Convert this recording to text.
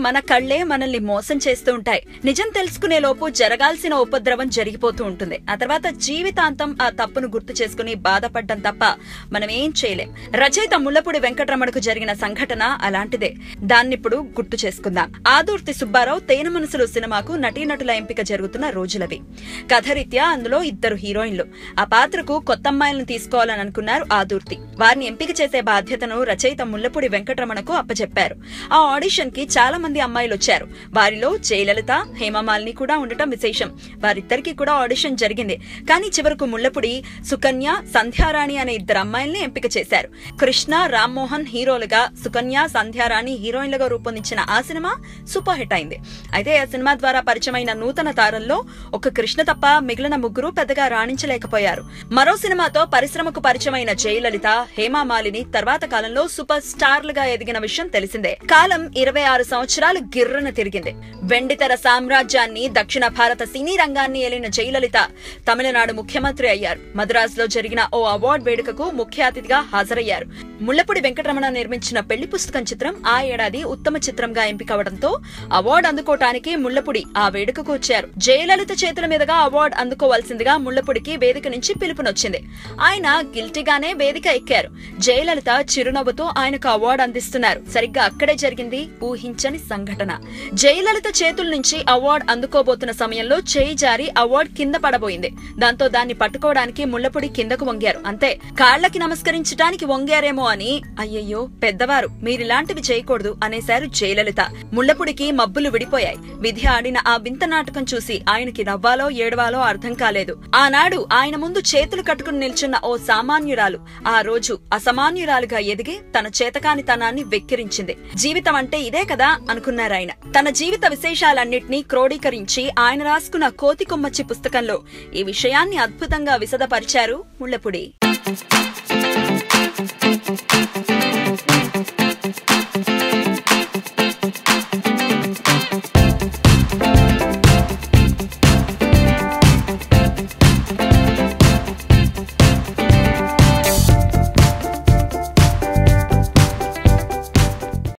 మన కళ్ళే మనల్ని మోసం చేస్తూ ఉంటాయి నిజం తెలుసుకునే లోపు జరగాల్సిన ఉపద్రవం జరిగిపోతూ ఉంటుంది ఆ తర్వాత జీవితాంతం ఆ తప్పును గుర్తు చేసుకుని బాధపడ్డం తప్ప మనం ఏం చేయలేం రచయిత ముళ్లపూడి వెంకటరమణకు జరిగిన సంఘటన అలాంటిదే దాన్నిప్పుడు గుర్తు చేసుకుందాం ఆదుర్తి సుబ్బారావు తేన మనసులు సినిమాకు నటీనటుల ఎంపిక జరుగుతున్న రోజులవి కథరీత్యా అందులో ఇద్దరు హీరోయిన్లు ఆ పాత్రకు కొత్త అమ్మాయిలను తీసుకోవాలని అనుకున్నారు ఆదుర్తి వారిని ఎంపిక చేసే బాధ్యతను రచయిత ముళ్లపూడి వెంకటరమణకు అప్పచెప్పారు ఆ ఆడిషన్ కి చాలా మంది అమ్మాయిలు వచ్చారు వారిలో జయలలిత హేమమాలిని కూడా ఉండటం విశేషం వారిద్దరికీ కూడా ఆడిషన్ జరిగింది కానీ చివరకు ముళ్లపూడి సుకన్య సంధ్యారాణి అనే ఇద్దరు అమ్మాయిల్ని ఎంపిక చేశారు కృష్ణ రామ్మోహన్ హీరోలుగా సుకన్య సంధ్యారాణి హీరోయిన్లుగా రూపొందించిన ఆ సినిమా సూపర్ హిట్ అయింది అయితే ఆ సినిమా ద్వారా పరిచయమైన నూతన తారల్లో ఒక కృష్ణ తప్ప మిగిలిన ముగ్గురు పెద్దగా రాణించలేకపోయారు మరో సినిమాతో పరిశ్రమకు పరిచయమైన జయలలిత హేమామాలిని తర్వాత కాలంలో సూపర్ స్టార్లుగా ఎదిగిన విషయం తెలిసిందే కాలం ఇరవై ఆరు సంవత్సరాలు గిర్రన తిరిగింది వెండితెర సామ్రాజ్యాన్ని దక్షిణ భారత సినీ రంగాన్ని ఏలిన జయలలిత తమిళనాడు ముఖ్యమంత్రి అయ్యారు మద్రాసులో జరిగిన ఓ అవార్డు వేడుకకు ముఖ్య అతిథిగా హాజరయ్యారు ముళ్లపూడి వెంకటరమణ నిర్మించిన పెళ్లి పుస్తకం చిత్రం ఆ ఏడాది ఉత్తమ చిత్రంగా ఎంపికవడంతో అవార్డు అందుకోవటానికి ముళ్లపూడి ఆ వేడుకకు వచ్చారు జయలలిత చేతుల మీదుగా అవార్డు అందుకోవాల్సిందిగా ముళ్లపూడికి వేదిక నుంచి పిలుపునొచ్చింది ఆయన గిల్టీగానే వేదిక ఎక్కారు జయలలిత చిరునవ్వుతో ఆయనకు అవార్డు అందిస్తున్నారు సరిగ్గా అక్కడే జరిగింది ఊహించని సంఘటన జయలలిత చేతుల నుంచి అవార్డు అందుకోబోతున్న సమయంలో చేయి జారి అవార్డు కింద పడబోయింది దాంతో దాన్ని పట్టుకోవడానికి ముళ్లపూడి కిందకు వంగారు అంతే కాళ్లకి నమస్కరించడానికి వంగారేమో అని అయ్యయ్యో పెద్దవారు మీరిలాంటివి చేయకూడదు అనేశారు జయలలిత ముళ్లపూడికి మబ్బులు విడిపోయాయి విధి ఆడిన ఆ వింత నాటకం చూసి ఆయనకి నవ్వాలో ఏడవాలో అర్థం కాలేదు ఆనాడు ఆయన ముందు చేతులు కట్టుకుని నిల్చున్న ఓ సామాన్యురాలు ఆ రోజు అసమాన్యురాలుగా ఎదిగి తన చేతకానితనాన్ని వెక్కిరించింది జీవితం అంటే ఇదే కదా అనుకున్నారాయన తన జీవిత విశేషాలన్నింటినీ క్రోడీకరించి ఆయన రాసుకున్న కోతి కొమ్మచ్చి పుస్తకంలో ఈ విషయాన్ని అద్భుతంగా విశదపరిచారు ముళ్లపూడి